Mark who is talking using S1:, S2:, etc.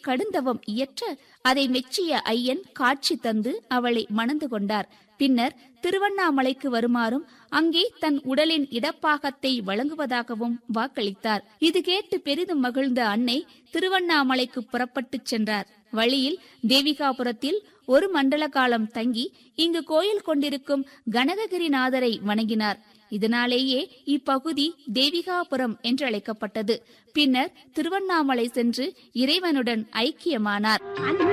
S1: கடுந்தவம் இயற்ற அதை மெச்சிய ஐயன் காட்சி தந்து அவளை மணந்து கொண்டார் பின்னர் திருவண்ணாமலைக்கு வருமாறும் அங்கே தன் உடலின் இடப்பாகத்தை வழங்குவதாகவும் வாக்களித்தார் இது கேட்டு பெரிதும் மகிழ்ந்த அன்னை திருவண்ணாமலைக்கு புறப்பட்டுச் சென்றார் வழியில் தேவிகாபுரத்தில் ஒரு மண்டல காலம் தங்கி இங்கு கோயில் கொண்டிருக்கும் கனககிரிநாதரை வணங்கினார் இதனாலேயே இப்பகுதி தேவிகாபுரம் என்றழைக்கப்பட்டது பின்னர் திருவண்ணாமலை சென்று இறைவனுடன் ஐக்கியமானார்